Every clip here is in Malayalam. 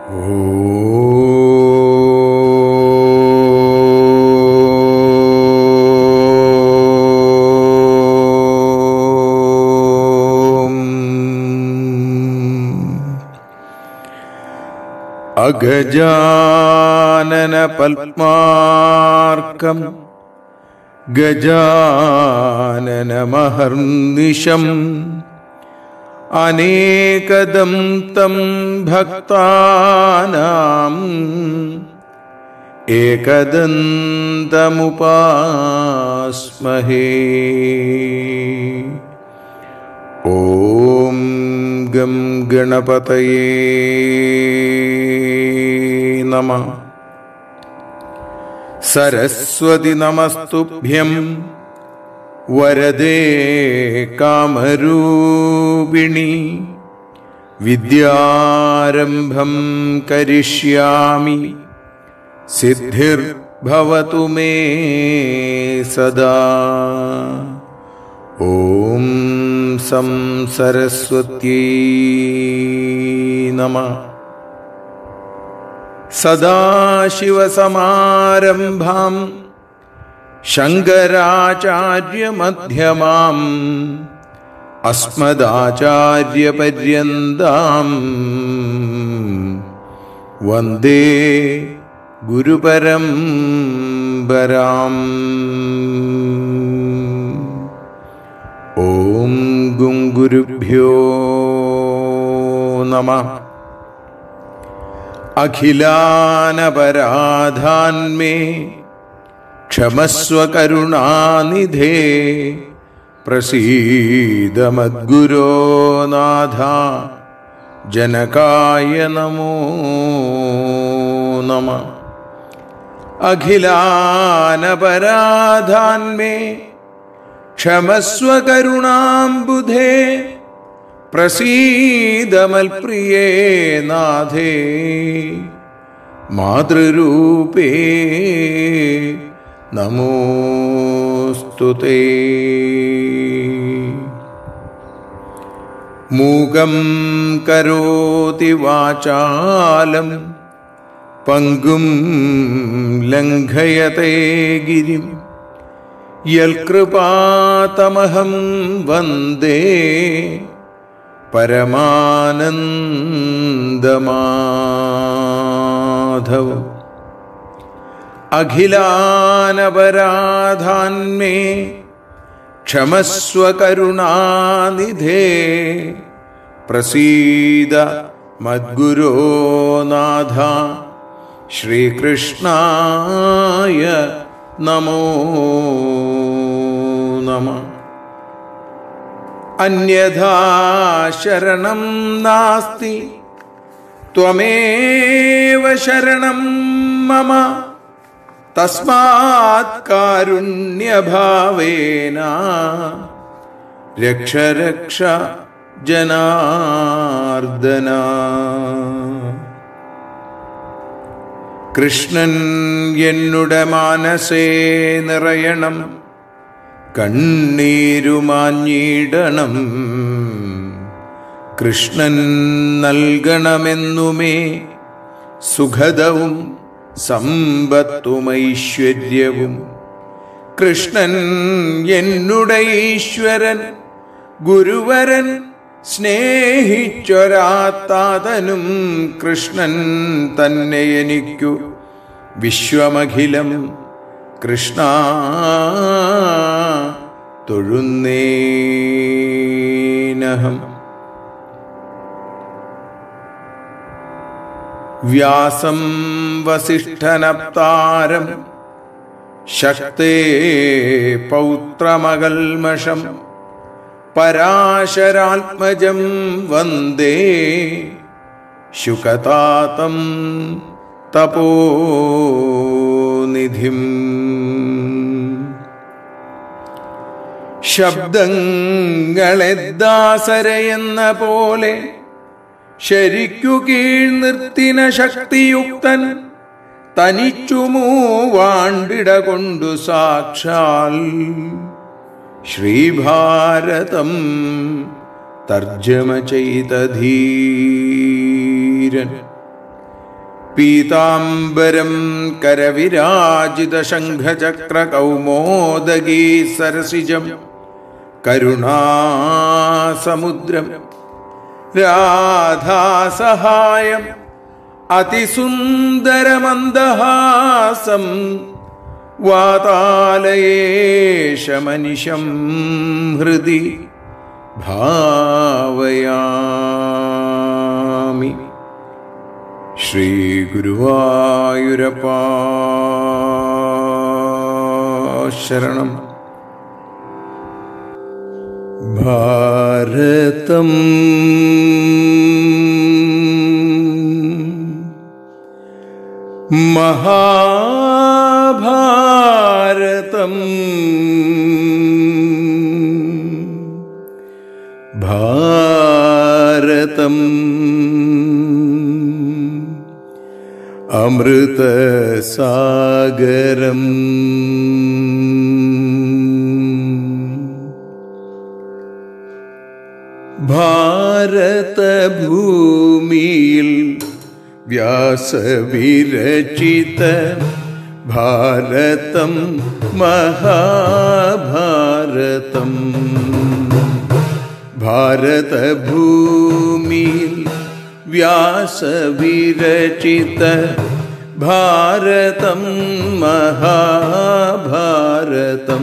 അഗജാനന പത്മാർക്കം ഗജാനനമഹർനിശം അനേകദം തം ഭക്താനാം ഏകദന്തമുപാസ്മഹേ ഓം ഗം ഗണപതയേ നമ സരസ്വതി നമസ്തുഭ്യം വരദേ കാമരൂപിണി വിദ്യാരംഭം കരിഷ്യാമി സിദ്ധിർഭവതു മേ സദാ ഓം സം സരസ്വത്യൈ നമ സദാശിവസമാരംഭാം ശങ്കരാചാര്യമധ്യമാം അസ്മദാചാര്യപര്യന്താം വന്ദേ ഗുരുപരംപരാം ഓം ഗുങ്കുരുഭ്യോ നമ അഖിലാനപരാധാന്മേ ക്ഷമസ്വ കരുണാനിധേ പ്രസീദമദ്ഗുരോ നാഥ ജനകായ നമോ നമ അഖിലാനപരാധാന്മേ ക്ഷമസ്വ കരുണാംബുധേ പ്രസീദമൽപ്രിയേ നാഥേ മാതൃരൂപേ നമോസ്തു മൂകം കരോതി വാചാലം പങ്കും ലംഘയത്തെ ഗിരിം യൽകൃപാതമഹം വന്ദേ പരമാനന്ദമാധവം അഖിലാനപരാധാന്മേ ക്ഷമസ്വ കരുണാനിധേ പ്രസീദ മദ്ഗുരോ നാഥ ശ്രീകൃഷ്ണായ നമോ നമ അന്യഥാ ശരണം നാസ്തി ത്വമേവ ശരണം മമ തസ്മാത് കാരുണ്യഭാവേന രക്ഷ രക്ഷ ജനാർദ്ദന കൃഷ്ണൻ എന്നുടെ മാനസേ നിറയണം കണ്ണീരുമാഞ്ഞിടണം കൃഷ്ണൻ നൽകണമെന്നുമേ സുഖദവും സമ്പത്തുമൈശ്വര്യവും കൃഷ്ണൻ എന്നുടെ ഈശ്വരൻ ഗുരുവരൻ സ്നേഹിച്ചൊരാത്താതനും കൃഷ്ണൻ തന്നെ എനിക്കു വിശ്വമഖിലം കൃഷ്ണ തൊഴുന്നേനഹം വ്യാസം വസിഷ്ഠനപ്താരം ശക്തേ പൗത്രമകൽമഷം പരാശരാത്മജം വന്ദേ ശുകതാതം തപോനിധിം ശബ്ദങ്ങളെ ദാസരയെന്ന പോലെ ശരിക്കു കീഴ് നിർത്തിന ശക്തിയുക്തൻ തനിച്ചു മൂവാണ്ടിട കൊണ്ടു സാക്ഷാൽ ശ്രീഭാരതം തർജ്ജമ ചെയ്ത ധീരൻ പീതാംബരം കരവിരാജിതശംഖചക്രകൗമോദഗീ സരസിജം കരുണാസമുദ്രം രാധാസഹായം അതിസുന്ദരമന്ദഹാസം വാതാലയേശമനിശം ഹൃദി ഭാവയാമി ശ്രീഗുരുവായൂരപ്പാ ശരണം ഭാരതം മഹാഭാരതം ഭാരതം അമൃതസാഗരം ഭാരതഭൂമിയിൽ വ്യാസവിരചിത ഭാരതം മഹാഭാരതം ഭാരതഭൂമിയിൽ വ്യാസവിരചിത ഭാരതം മഹാഭാരതം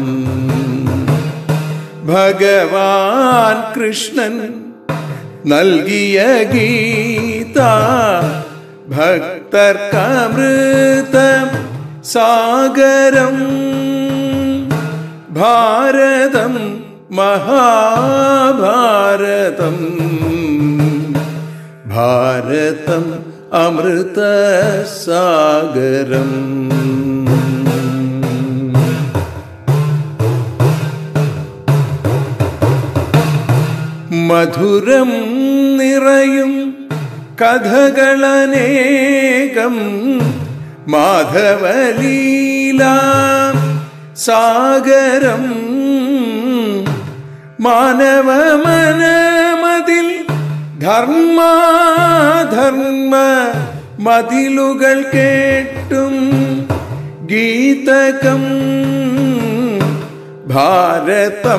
ഭഗവാൻ കൃഷ്ണൻ നൽകിയ ഗീത ഭക്തർക്കമൃത സാഗരം ഭാരതം മഹാഭാരതം ഭാരതം അമൃത സാഗരം മധുരം നിറയും കഥകളനേകം മാധവലീല സാഗരം മാനവ മനമതിൽ ധർമാധർമ്മ മതിലുകൾ കേട്ടും ഗീതകം ഭാരതം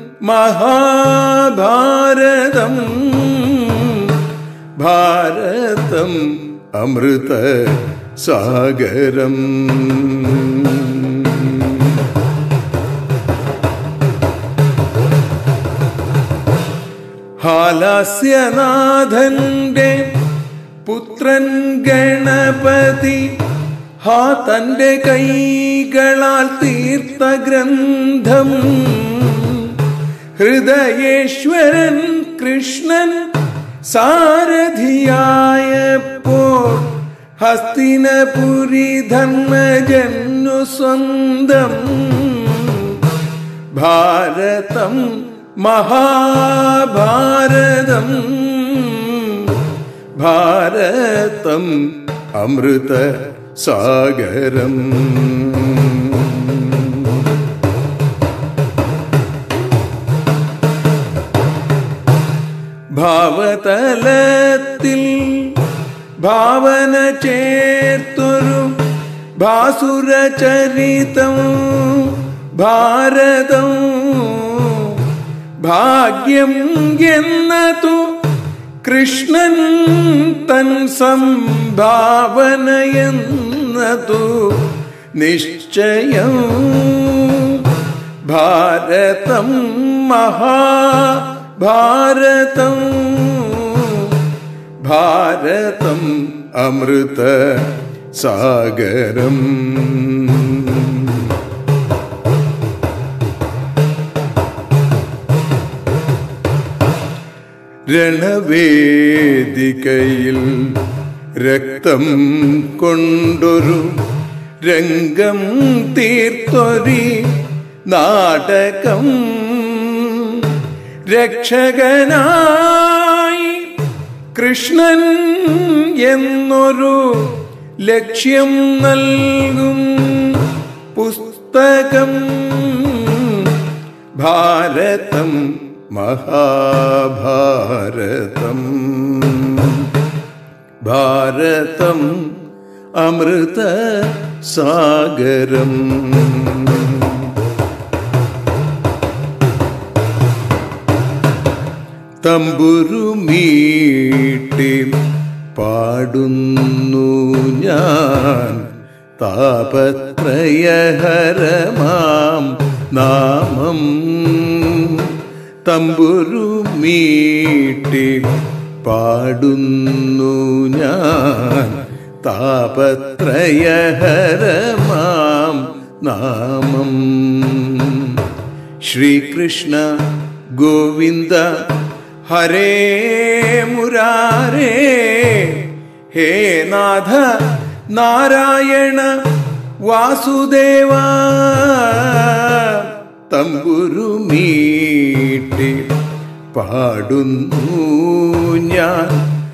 മഹാഭാരതം ഭാരതം അമൃത സാഗരം ഹാലാസ്യനാഥന്റെ പുത്രൻ ഗണപതി ഹാ തന്റെ കൈകളാൽ തീർത്ത ഗ്രന്ഥം ഹൃദയേശ്വരൻ കൃഷ്ണൻ സാരഥിയായപ്പോൾ ഹസ്തിനപുരി ധർമ്മജന്നു സ്വന്തം ഭാരതം മഹാഭാരതം ഭാരതം അമൃത സാഗരം ഭാവതലത്തിൽ ഭാവന ചേർത്തൊരു ഭാസുരചരിതം ഭാരതം ഭാഗ്യം എന്നതു കൃഷ്ണൻ തൻ സംഭാവനയെന്നതു നിശ്ചയം ഭാരതം മഹാഭാരതം ഭാരതം അമൃത സാഗരം രണവേദികയിൽ രക്തം കൊണ്ടൊരു രംഗം തീർത്തൊരി നാടകം രക്ഷകനായി കൃഷ്ണൻ എന്നൊരു ലക്ഷ്യം നൽകും പുസ്തകം ഭാരതം മഹാഭാരതം ഭാരതം അമൃത സാഗരം തമ്പുരുമീട്ടി പാടുന്നു ഞാൻ താപത്രയഹരമാം നാമം തമ്പുരുമീട്ടി പാടുന്നു ഞാൻ താപത്രയഹരമാം നാമം ശ്രീകൃഷ്ണ ഗോവിന്ദ ഹരേ മുരാരേ ഹേ നാഥ നാരായണ വാസുദേവ തമ്പുരുമീട്ടി പാടുന്നു ഞാൻ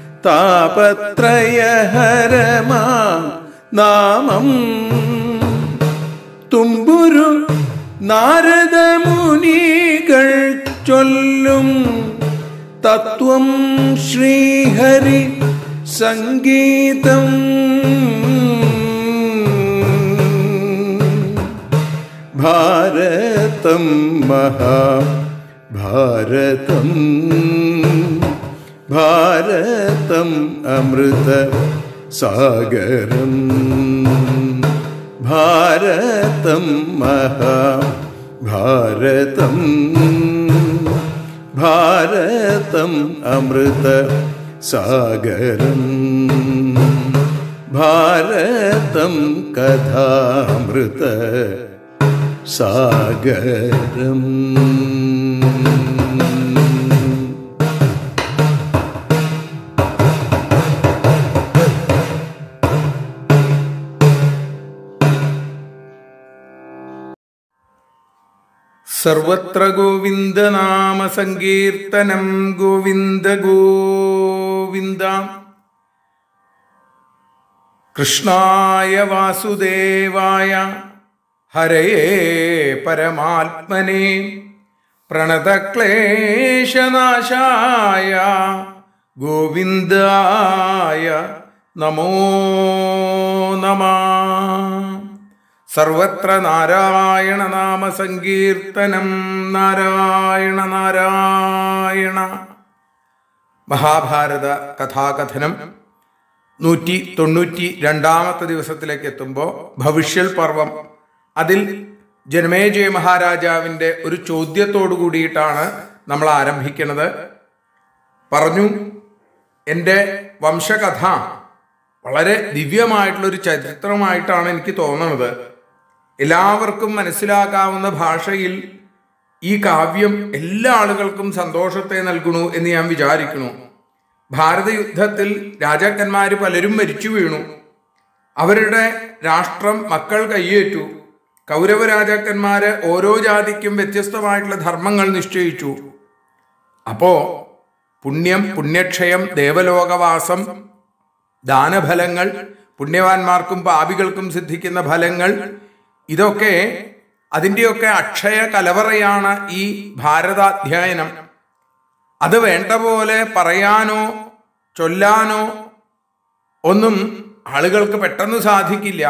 താപത്രയഹരമാ നാമം തുമ്പുരു നാരദമുനികൾ ചൊല്ലും തത്വം ശ്രീഹരി സംഗീതം ഭാരതം മഹാഭാരതം ഭാരതം അമൃത സാഗരം ഭാരതം മഹാഭാരതം ഭാരതം അമൃത സാഗരം ഭാരതം കഥാമൃത സാഗരം സർവത്ര ഗോവിന്ദനാമ സങ്കീർത്തനം ഗോവിന്ദ ഗോവിന്ദ കൃഷ്ണായ വാസുദേവായ ഹരയേ പരമാത്മനെ പ്രണതക്ലേശനാശായ ഗോവിന്ദായ നമോ നമ സർവത്ര നാരായണ നാമ സങ്കീർത്തനം നാരായണ നാരായണ മഹാഭാരത കഥാകഥനം നൂറ്റി തൊണ്ണൂറ്റി രണ്ടാമത്തെ ദിവസത്തിലേക്ക് എത്തുമ്പോൾ ഭവിഷ്യൽ പർവം അതിൽ ജനമേജയ മഹാരാജാവിൻ്റെ ഒരു ചോദ്യത്തോടു കൂടിയിട്ടാണ് നമ്മൾ ആരംഭിക്കുന്നത് പറഞ്ഞു എൻ്റെ വംശകഥ വളരെ ദിവ്യമായിട്ടുള്ളൊരു ചരിത്രമായിട്ടാണ് എനിക്ക് തോന്നുന്നത് എല്ലാവർക്കും മനസ്സിലാക്കാവുന്ന ഭാഷയിൽ ഈ കാവ്യം എല്ലാ ആളുകൾക്കും സന്തോഷത്തെ നൽകണു എന്ന് ഞാൻ വിചാരിക്കുന്നു ഭാരതയുദ്ധത്തിൽ രാജാക്കന്മാർ പലരും മരിച്ചു വീണു അവരുടെ രാഷ്ട്രം മക്കൾ കയ്യേറ്റു കൗരവ രാജാക്കന്മാര് ഓരോ ജാതിക്കും വ്യത്യസ്തമായിട്ടുള്ള ധർമ്മങ്ങൾ നിശ്ചയിച്ചു അപ്പോ പുണ്യം പുണ്യക്ഷയം ദേവലോകവാസം ദാനഫലങ്ങൾ പുണ്യവാന്മാർക്കും പാപികൾക്കും സിദ്ധിക്കുന്ന ഫലങ്ങൾ ഇതൊക്കെ അതിൻ്റെയൊക്കെ അക്ഷയ കലവറയാണ് ഈ ഭാരതാധ്യയനം അത് വേണ്ട പോലെ പറയാനോ ചൊല്ലാനോ ഒന്നും ആളുകൾക്ക് പെട്ടെന്ന് സാധിക്കില്ല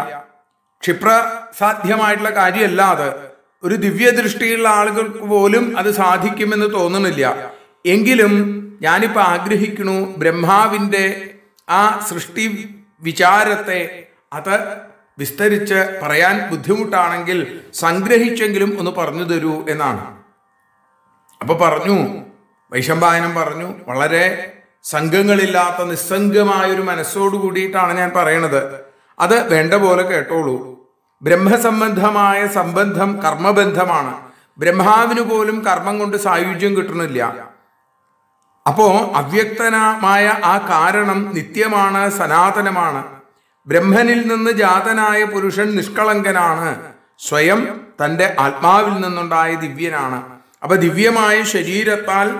ക്ഷിപ്രസാധ്യമായിട്ടുള്ള കാര്യമല്ല അത് ഒരു ദിവ്യദൃഷ്ടിയുള്ള ആളുകൾക്ക് പോലും അത് സാധിക്കുമെന്ന് തോന്നുന്നില്ല എങ്കിലും ഞാനിപ്പോൾ ആഗ്രഹിക്കണു ബ്രഹ്മാവിൻ്റെ ആ സൃഷ്ടി വിചാരത്തെ അത് വിസ്തരിച്ച് പറയാൻ ബുദ്ധിമുട്ടാണെങ്കിൽ സംഗ്രഹിച്ചെങ്കിലും ഒന്ന് പറഞ്ഞു തരൂ എന്നാണ് അപ്പൊ പറഞ്ഞു വൈശമ്പായനം പറഞ്ഞു വളരെ സംഘങ്ങളില്ലാത്ത നിസ്സംഗമായൊരു മനസ്സോടു കൂടിയിട്ടാണ് ഞാൻ പറയണത് അത് വേണ്ട പോലെ കേട്ടോളൂ ബ്രഹ്മസംബന്ധമായ സംബന്ധം കർമ്മബന്ധമാണ് ബ്രഹ്മാവിന് പോലും കർമ്മം കൊണ്ട് സായുജ്യം കിട്ടണില്ല അപ്പോ അവ്യക്തനമായ ആ കാരണം നിത്യമാണ് സനാതനമാണ് ബ്രഹ്മനിൽ നിന്ന് ജാതനായ പുരുഷൻ നിഷ്കളങ്കനാണ് സ്വയം തന്റെ ആത്മാവിൽ നിന്നുണ്ടായ ദിവ്യനാണ് അപ്പൊ ദിവ്യമായ ശരീരത്താൽ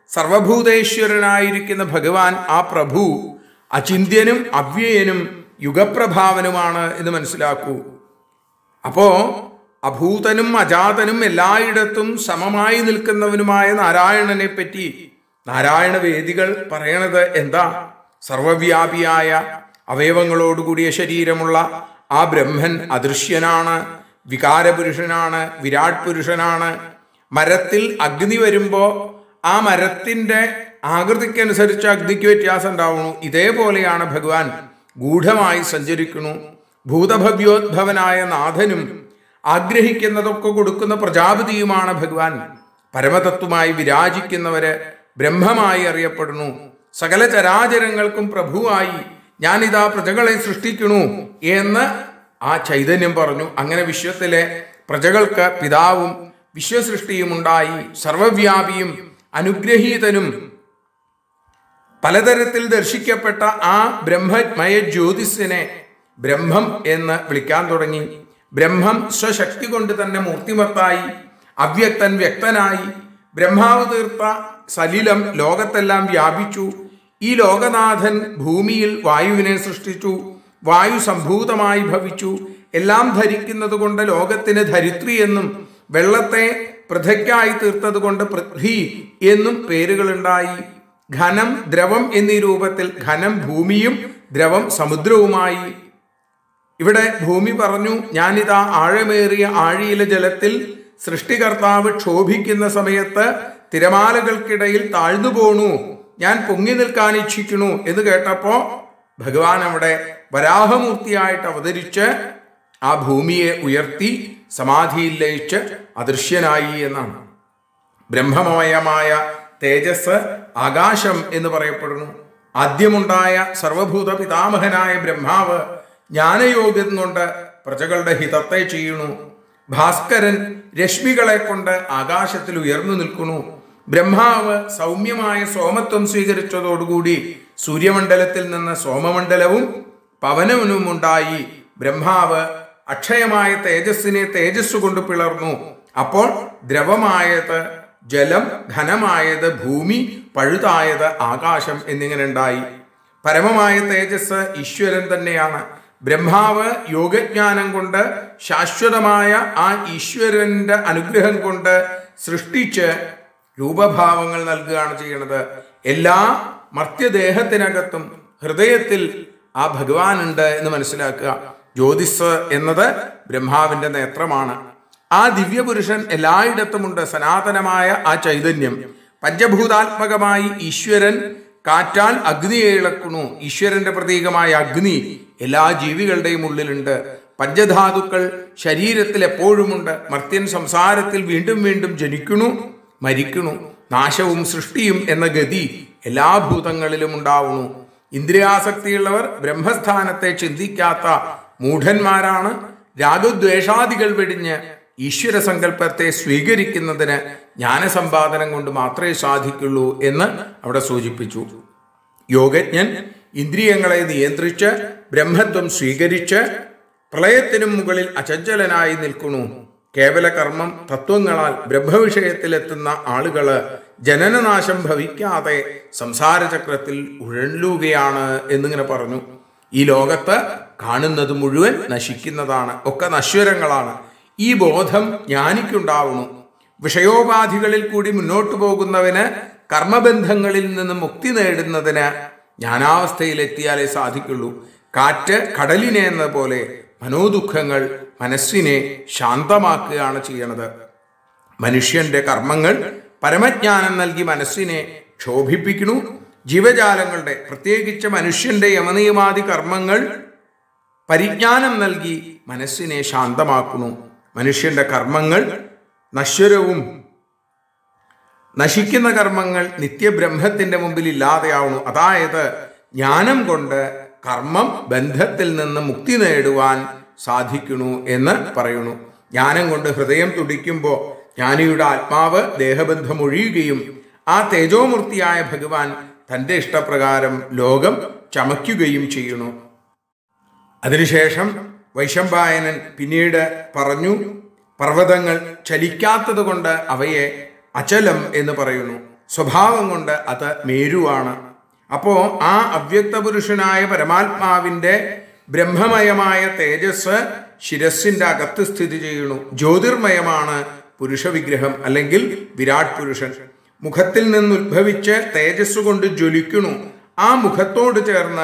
സർവഭൂതേശ്വരനായിരിക്കുന്ന ഭഗവാൻ ആ പ്രഭു അചിന്ത്യനും അവ്യയനും യുഗപ്രഭാവനുമാണ് എന്ന് മനസ്സിലാക്കൂ അപ്പോ അഭൂതനും അജാതനും എല്ലായിടത്തും സമമായി നിൽക്കുന്നവനുമായ നാരായണനെ പറ്റി നാരായണ വേദികൾ പറയണത് എന്താ സർവവ്യാപിയായ അവയവങ്ങളോടുകൂടിയ ശരീരമുള്ള ആ ബ്രഹ്മൻ അദൃശ്യനാണ് വികാരപുരുഷനാണ് വിരാട് പുരുഷനാണ് മരത്തിൽ അഗ്നി വരുമ്പോൾ ആ മരത്തിന്റെ ആകൃതിക്കനുസരിച്ച് അഗ്നിക്ക് വ്യത്യാസം ഉണ്ടാവുന്നു ഇതേപോലെയാണ് ഭഗവാൻ ഗൂഢമായി സഞ്ചരിക്കുന്നു ഭൂതഭവ്യോദ്ഭവനായ നാഥനും ആഗ്രഹിക്കുന്നതൊക്കെ കൊടുക്കുന്ന പ്രജാപതിയുമാണ് ഭഗവാൻ പരമതത്വമായി വിരാജിക്കുന്നവര് ബ്രഹ്മമായി അറിയപ്പെടുന്നു സകല ചരാചരങ്ങൾക്കും പ്രഭുവായി ഞാനിതാ പ്രജകളെ സൃഷ്ടിക്കണു എന്ന് ആ ചൈതന്യം പറഞ്ഞു അങ്ങനെ വിശ്വത്തിലെ പ്രജകൾക്ക് പിതാവും വിശ്വസൃഷ്ടിയും ഉണ്ടായി സർവവ്യാപിയും അനുഗ്രഹീതനും പലതരത്തിൽ ദർശിക്കപ്പെട്ട ആ ബ്രഹ്മമയ ജ്യോതിസിനെ ബ്രഹ്മം എന്ന് വിളിക്കാൻ തുടങ്ങി ബ്രഹ്മം സ്വശക്തി കൊണ്ട് തന്നെ മൂർത്തിമത്തായി അവ്യക്തൻ വ്യക്തനായി ബ്രഹ്മാവ് തീർത്ത സലിലം ലോകത്തെല്ലാം വ്യാപിച്ചു ഈ ലോകനാഥൻ ഭൂമിയിൽ വായുവിനെ സൃഷ്ടിച്ചു വായു സംഭൂതമായി ഭവിച്ചു എല്ലാം ധരിക്കുന്നത് കൊണ്ട് ലോകത്തിന് ധരിത്രി എന്നും വെള്ളത്തെ പൃഥയ്ക്കായി തീർത്തത് കൊണ്ട് പൃഥ്വി എന്നും പേരുകളുണ്ടായി ഘനം ദ്രവം എന്നീ രൂപത്തിൽ ഘനം ഭൂമിയും ദ്രവം സമുദ്രവുമായി ഇവിടെ ഭൂമി പറഞ്ഞു ഞാനിതാ ആഴമേറിയ ആഴിയിലെ ജലത്തിൽ സൃഷ്ടികർത്താവ് ക്ഷോഭിക്കുന്ന സമയത്ത് തിരമാലകൾക്കിടയിൽ താഴ്ന്നു പോണു ഞാൻ പൊങ്ങി നിൽക്കാൻ ഇച്ഛിക്കണു എന്ന് കേട്ടപ്പോ ഭഗവാൻ അവിടെ വരാഹമൂർത്തിയായിട്ട് അവതരിച്ച് ആ ഭൂമിയെ ഉയർത്തി സമാധിയിൽ ലയിച്ച് അദൃശ്യനായി എന്നാണ് ബ്രഹ്മമയമായ തേജസ് ആകാശം എന്ന് പറയപ്പെടുന്നു ആദ്യമുണ്ടായ സർവഭൂത പിതാമഹനായ ബ്രഹ്മാവ് ജ്ഞാനയോഗം കൊണ്ട് പ്രജകളുടെ ഹിതത്തെ ചെയ്യുന്നു ഭാസ്കരൻ രശ്മികളെ കൊണ്ട് ആകാശത്തിൽ ഉയർന്നു നിൽക്കുന്നു ബ്രഹ്മാവ് സൗമ്യമായ സോമത്വം സ്വീകരിച്ചതോടുകൂടി സൂര്യമണ്ഡലത്തിൽ നിന്ന് സോമമണ്ഡലവും പവനവനും ഉണ്ടായി ബ്രഹ്മാവ് അക്ഷയമായ തേജസ്സിനെ തേജസ് കൊണ്ട് പിളർന്നു അപ്പോൾ ദ്രവമായത് ജലം ഘനമായത് ഭൂമി പഴുതായത് ആകാശം എന്നിങ്ങനെ ഉണ്ടായി പരമമായ തേജസ് ഈശ്വരൻ തന്നെയാണ് ബ്രഹ്മാവ് യോഗജ്ഞാനം കൊണ്ട് ശാശ്വതമായ ആ ഈശ്വരന്റെ അനുഗ്രഹം കൊണ്ട് സൃഷ്ടിച്ച് രൂപഭാവങ്ങൾ നൽകുകയാണ് ചെയ്യുന്നത് എല്ലാ മർത്യദേഹത്തിനകത്തും ഹൃദയത്തിൽ ആ ഭഗവാനുണ്ട് എന്ന് മനസ്സിലാക്കുക ജ്യോതിസ് എന്നത് ബ്രഹ്മാവിന്റെ നേത്രമാണ് ആ ദിവ്യപുരുഷൻ എല്ലായിടത്തുമുണ്ട് സനാതനമായ ആ ചൈതന്യം പഞ്ചഭൂതാത്മകമായി ഈശ്വരൻ കാറ്റാൽ അഗ്നിയെ ഇളക്കുന്നു ഈശ്വരന്റെ പ്രതീകമായ അഗ്നി എല്ലാ ജീവികളുടെയും ഉള്ളിലുണ്ട് പഞ്ചധാതുക്കൾ ശരീരത്തിൽ എപ്പോഴുമുണ്ട് മർത്യൻ സംസാരത്തിൽ വീണ്ടും വീണ്ടും ജനിക്കണു മരിക്കണു നാശവും സൃഷ്ടിയും എന്ന ഗതി എല്ലാ ഭൂതങ്ങളിലും ഉണ്ടാവുന്നു ഇന്ദ്രിയാസക്തിയുള്ളവർ ബ്രഹ്മസ്ഥാനത്തെ ചിന്തിക്കാത്ത മൂഢന്മാരാണ് രാഗദ്വേഷാദികൾ വെടിഞ്ഞ് ഈശ്വര സങ്കല്പത്തെ സ്വീകരിക്കുന്നതിന് ജ്ഞാനസമ്പാദനം കൊണ്ട് മാത്രമേ സാധിക്കുള്ളൂ എന്ന് അവിടെ സൂചിപ്പിച്ചു യോഗജ്ഞൻ ഇന്ദ്രിയങ്ങളെ നിയന്ത്രിച്ച് ബ്രഹ്മത്വം സ്വീകരിച്ച് പ്രളയത്തിനും മുകളിൽ അചഞ്ചലനായി നിൽക്കുന്നു കേവല കർമ്മം തത്വങ്ങളാൽ ബ്രഹ്മവിഷയത്തിലെത്തുന്ന ആളുകള് ജനനനാശം ഭവിക്കാതെ സംസാരചക്രത്തിൽ ഉഴലുകയാണ് എന്നിങ്ങനെ പറഞ്ഞു ഈ ലോകത്ത് കാണുന്നത് മുഴുവൻ നശിക്കുന്നതാണ് ഒക്കെ നശ്വരങ്ങളാണ് ഈ ബോധം ജ്ഞാനിക്കുണ്ടാവുന്നു വിഷയോപാധികളിൽ കൂടി മുന്നോട്ടു പോകുന്നവന് കർമ്മബന്ധങ്ങളിൽ നിന്ന് മുക്തി നേടുന്നതിന് ജ്ഞാനാവസ്ഥയിലെത്തിയാലേ സാധിക്കുള്ളൂ കാറ്റ് കടലിനെ എന്ന പോലെ മനോദുഃഖങ്ങൾ മനസ്സിനെ ശാന്തമാക്കുകയാണ് ചെയ്യണത് മനുഷ്യന്റെ കർമ്മങ്ങൾ പരമജ്ഞാനം നൽകി മനസ്സിനെ ക്ഷോഭിപ്പിക്കുന്നു ജീവജാലങ്ങളുടെ പ്രത്യേകിച്ച് മനുഷ്യന്റെ യമനിയമാദി കർമ്മങ്ങൾ പരിജ്ഞാനം നൽകി മനസ്സിനെ ശാന്തമാക്കുന്നു മനുഷ്യന്റെ കർമ്മങ്ങൾ നശ്വരവും നശിക്കുന്ന കർമ്മങ്ങൾ നിത്യബ്രഹ്മത്തിന്റെ മുമ്പിൽ ഇല്ലാതെയാവുന്നു അതായത് ജ്ഞാനം കൊണ്ട് കർമ്മം ബന്ധത്തിൽ നിന്ന് മുക്തി നേടുവാൻ സാധിക്കുന്നു എന്ന് പറയുന്നു ജ്ഞാനം കൊണ്ട് ഹൃദയം തുടിക്കുമ്പോൾ ജ്ഞാനിയുടെ ആത്മാവ് ദേഹബന്ധം ഒഴിയുകയും ആ തേജോമൂർത്തിയായ ഭഗവാൻ തന്റെ ഇഷ്ടപ്രകാരം ലോകം ചമയ്ക്കുകയും ചെയ്യുന്നു അതിനുശേഷം വൈശമ്പായനൻ പിന്നീട് പറഞ്ഞു പർവ്വതങ്ങൾ ചലിക്കാത്തത് കൊണ്ട് അവയെ അചലം എന്ന് പറയുന്നു സ്വഭാവം കൊണ്ട് അത് മേരുവാണ് അപ്പോ ആ അവ്യക്ത പുരുഷനായ പരമാത്മാവിന്റെ ബ്രഹ്മമയമായ തേജസ് ശിരസിന്റെ അകത്ത് സ്ഥിതി ചെയ്യുന്നു ജ്യോതിർമയമാണ് പുരുഷ വിഗ്രഹം അല്ലെങ്കിൽ വിരാട് പുരുഷൻ മുഖത്തിൽ നിന്ന് ഉത്ഭവിച്ച് തേജസ് കൊണ്ട് ജ്വലിക്കുന്നു ആ മുഖത്തോട് ചേർന്ന്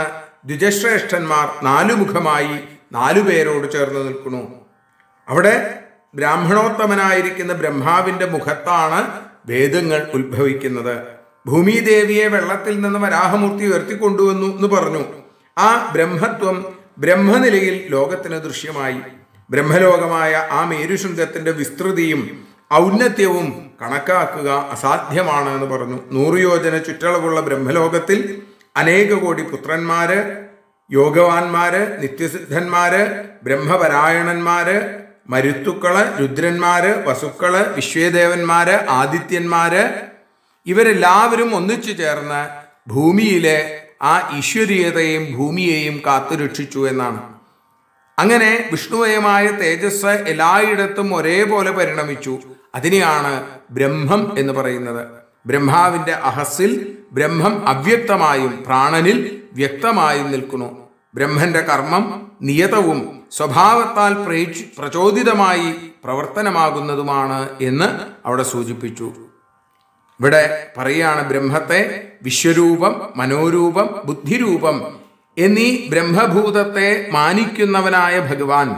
ദ്വിജശ്രേഷ്ഠന്മാർ നാലുമുഖമായി നാലു പേരോട് ചേർന്ന് നിൽക്കുന്നു അവിടെ ബ്രാഹ്മണോത്തമനായിരിക്കുന്ന ബ്രഹ്മാവിന്റെ മുഖത്താണ് വേദങ്ങൾ ഉത്ഭവിക്കുന്നത് ഭൂമിദേവിയെ വെള്ളത്തിൽ നിന്ന് വരാഹമൂർത്തി ഉയർത്തിക്കൊണ്ടുവന്നു എന്ന് പറഞ്ഞു ആ ബ്രഹ്മത്വം ബ്രഹ്മനിലയിൽ ലോകത്തിന് ദൃശ്യമായി ബ്രഹ്മലോകമായ ആ മേരുശൃംഗത്തിന്റെ വിസ്തൃതിയും ഔന്നത്യവും കണക്കാക്കുക അസാധ്യമാണ് എന്ന് പറഞ്ഞു നൂറ് യോജന ചുറ്റളവുള്ള ബ്രഹ്മലോകത്തിൽ അനേക കോടി പുത്രന്മാര് യോഗവാന്മാര് നിത്യസിദ്ധന്മാര് ബ്രഹ്മപരായണന്മാര് മരുത്തുക്കള് രുദ്രന്മാര് വസുക്കള് വിശ്വേദേവന്മാര് ആദിത്യന്മാര് ഇവരെല്ലാവരും ഒന്നിച്ചു ചേർന്ന് ഭൂമിയിലെ ആ ഈശ്വരീയതയെയും ഭൂമിയെയും കാത്തുരക്ഷിച്ചു എന്നാണ് അങ്ങനെ വിഷ്ണുമയമായ തേജസ് എല്ലായിടത്തും ഒരേപോലെ പരിണമിച്ചു അതിനെയാണ് ബ്രഹ്മം എന്ന് പറയുന്നത് ബ്രഹ്മാവിന്റെ അഹസിൽ ബ്രഹ്മം അവ്യക്തമായും പ്രാണനിൽ വ്യക്തമായും നിൽക്കുന്നു ബ്രഹ്മന്റെ കർമ്മം നിയതവും സ്വഭാവത്താൽ പ്രേക്ഷ പ്രചോദിതമായി പ്രവർത്തനമാകുന്നതുമാണ് എന്ന് അവിടെ സൂചിപ്പിച്ചു ഇവിടെ പറയാണ് ബ്രഹ്മത്തെ വിശ്വരൂപം മനോരൂപം ബുദ്ധിരൂപം എന്നീ ബ്രഹ്മഭൂതത്തെ മാനിക്കുന്നവനായ ഭഗവാൻ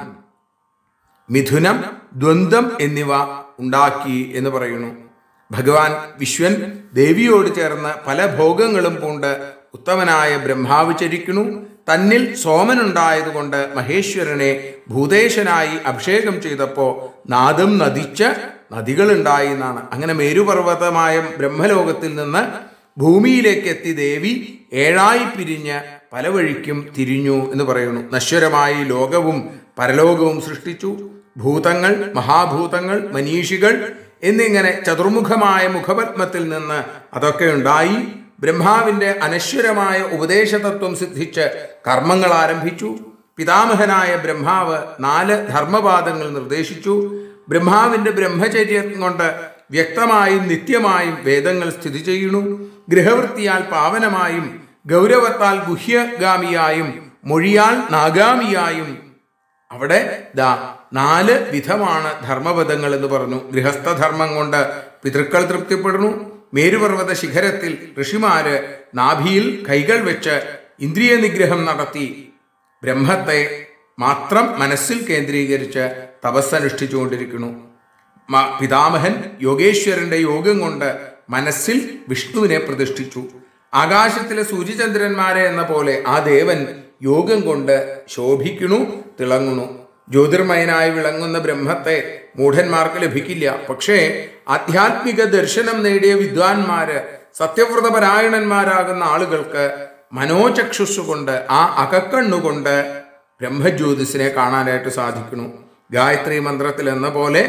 മിഥുനം ദ്വന്ദ്ം എന്നിവ ഉണ്ടാക്കി എന്ന് പറയുന്നു ഭഗവാൻ വിശ്വൻ ദേവിയോട് ചേർന്ന് പല ഭോഗങ്ങളും പൂണ്ട് ഉത്തമനായ ബ്രഹ്മാവ് ചരിക്കുന്നു തന്നിൽ സോമനുണ്ടായതുകൊണ്ട് മഹേശ്വരനെ ഭൂതേശനായി അഭിഷേകം ചെയ്തപ്പോ നാദം നദിച്ച് നദികളുണ്ടായി എന്നാണ് അങ്ങനെ മേരുപർവ്വതമായ ബ്രഹ്മലോകത്തിൽ നിന്ന് ഭൂമിയിലേക്ക് എത്തി ദേവി ഏഴായി പിരിഞ്ഞ് പല വഴിക്കും തിരിഞ്ഞു എന്ന് പറയുന്നു നശ്വരമായി ലോകവും പരലോകവും സൃഷ്ടിച്ചു ഭൂതങ്ങൾ മഹാഭൂതങ്ങൾ മനീഷികൾ എന്നിങ്ങനെ ചതുർമുഖമായ മുഖപത്മത്തിൽ നിന്ന് അതൊക്കെ ഉണ്ടായി ബ്രഹ്മാവിന്റെ അനശ്വരമായ ഉപദേശതത്വം സിദ്ധിച്ച് കർമ്മങ്ങൾ ആരംഭിച്ചു പിതാമഹനായ ബ്രഹ്മാവ് നാല് ധർമ്മപാദങ്ങൾ നിർദ്ദേശിച്ചു ബ്രഹ്മാവിന്റെ ബ്രഹ്മചര്യം കൊണ്ട് വ്യക്തമായും നിത്യമായും വേദങ്ങൾ സ്ഥിതി ചെയ്യുന്നു ഗൃഹവൃത്തിയാൽ പാവനമായും ഗൗരവത്താൽ ഗുഹ്യഗാമിയായും മൊഴിയാൽ നാഗാമിയായും അവിടെ ദാ നാല് വിധമാണ് ധർമ്മപദങ്ങൾ എന്ന് പറഞ്ഞു ഗൃഹസ്ഥധർമ്മം കൊണ്ട് പിതൃക്കൾ തൃപ്തിപ്പെടുന്നു മേരുപർവ്വത ശിഖരത്തിൽ ഋഷിമാര് നാഭിയിൽ കൈകൾ വെച്ച് ഇന്ദ്രിയ നിഗ്രഹം നടത്തി ബ്രഹ്മത്തെ മാത്രം മനസ്സിൽ കേന്ദ്രീകരിച്ച് തപസ്സനുഷ്ഠിച്ചുകൊണ്ടിരിക്കുന്നു മ- പിതാമഹൻ യോഗേശ്വരന്റെ യോഗം കൊണ്ട് മനസ്സിൽ വിഷ്ണുവിനെ പ്രതിഷ്ഠിച്ചു ആകാശത്തിലെ സൂര്യചന്ദ്രന്മാരെ എന്ന പോലെ ആ ദേവൻ യോഗം കൊണ്ട് ശോഭിക്കണു തിളങ്ങുന്നു ജ്യോതിർമയനായി വിളങ്ങുന്ന ബ്രഹ്മത്തെ മൂഢന്മാർക്ക് ലഭിക്കില്ല പക്ഷേ ആധ്യാത്മിക ദർശനം നേടിയ വിദ്വാൻമാര് സത്യവ്രതപരായണന്മാരാകുന്ന ആളുകൾക്ക് മനോചക്ഷുസ് കൊണ്ട് ആ അകക്കണ്ണുകൊണ്ട് ബ്രഹ്മജ്യോതിസിനെ കാണാനായിട്ട് സാധിക്കുന്നു ഗായത്രി മന്ത്രത്തിൽ എന്ന പോലെ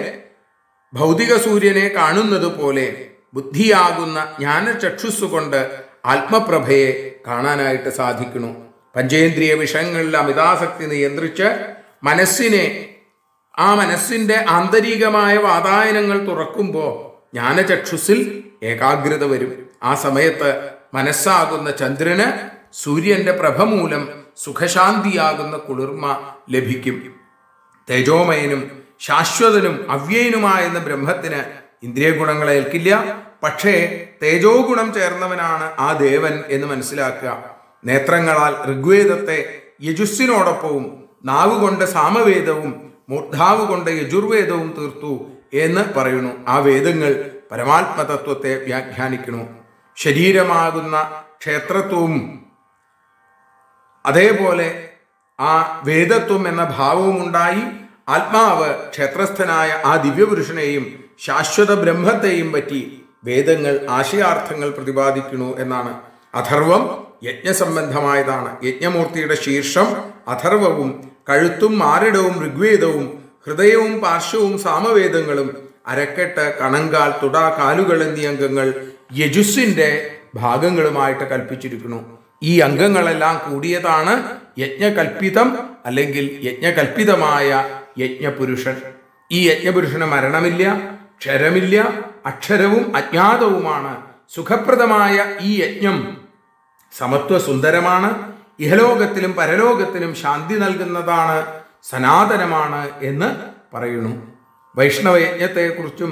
ഭൗതിക സൂര്യനെ കാണുന്നത് പോലെ ബുദ്ധിയാകുന്ന ജ്ഞാനചക്ഷുസ് കൊണ്ട് ആത്മപ്രഭയെ കാണാനായിട്ട് സാധിക്കുന്നു പഞ്ചേന്ദ്രിയ വിഷയങ്ങളിൽ അമിതാസക്തി നിയന്ത്രിച്ച് മനസ്സിനെ ആ മനസ്സിന്റെ ആന്തരികമായ വാതായനങ്ങൾ തുറക്കുമ്പോൾ ജ്ഞാനചക്ഷുസിൽ ഏകാഗ്രത വരും ആ സമയത്ത് മനസ്സാകുന്ന ചന്ദ്രന് സൂര്യന്റെ പ്രഭ മൂലം സുഖശാന്തിയാകുന്ന കുളിർമ ലഭിക്കും തേജോമയനും ശാശ്വതനും അവ്യയനുമായെന്ന ബ്രഹ്മത്തിന് ഇന്ദ്രിയ ഗുണങ്ങളെ ഏൽക്കില്ല പക്ഷേ തേജോ ഗുണം ചേർന്നവനാണ് ആ ദേവൻ എന്ന് മനസ്സിലാക്കുക നേത്രങ്ങളാൽ ഋഗ്വേദത്തെ യജുസ്സിനോടൊപ്പവും നാവ് കൊണ്ട് സാമവേദവും മൂർധാവ് കൊണ്ട് യജുർവേദവും തീർത്തു എന്ന് പറയുന്നു ആ വേദങ്ങൾ പരമാത്മതത്വത്തെ വ്യാഖ്യാനിക്കുന്നു ശരീരമാകുന്ന ക്ഷേത്രത്വവും അതേപോലെ ആ വേദത്വം എന്ന ഭാവവും ഉണ്ടായി ആത്മാവ് ക്ഷേത്രസ്ഥനായ ആ ദിവ്യപുരുഷനെയും ശാശ്വത ബ്രഹ്മത്തെയും പറ്റി വേദങ്ങൾ ആശയാർത്ഥങ്ങൾ പ്രതിപാദിക്കുന്നു എന്നാണ് അഥർവം യജ്ഞസംബന്ധമായതാണ് യജ്ഞമൂർത്തിയുടെ ശീർഷം അഥർവവും കഴുത്തും മാറിടവും ഋഗ്വേദവും ഹൃദയവും പാർശ്വവും സാമവേദങ്ങളും അരക്കെട്ട് കണങ്കാൽ തുട കാലുകൾ എന്നീ അംഗങ്ങൾ യജുസിന്റെ ഭാഗങ്ങളുമായിട്ട് കൽപ്പിച്ചിരിക്കുന്നു ഈ അംഗങ്ങളെല്ലാം കൂടിയതാണ് യജ്ഞകൽപ്പിതം അല്ലെങ്കിൽ യജ്ഞകൽപ്പിതമായ യജ്ഞപുരുഷൻ ഈ യജ്ഞപുരുഷന് മരണമില്ല ക്ഷരമില്ല അക്ഷരവും അജ്ഞാതവുമാണ് സുഖപ്രദമായ ഈ യജ്ഞം സമത്വ സുന്ദരമാണ് ഇഹലോകത്തിലും പരലോകത്തിലും ശാന്തി നൽകുന്നതാണ് സനാതനമാണ് എന്ന് പറയുന്നു വൈഷ്ണവ യജ്ഞത്തെക്കുറിച്ചും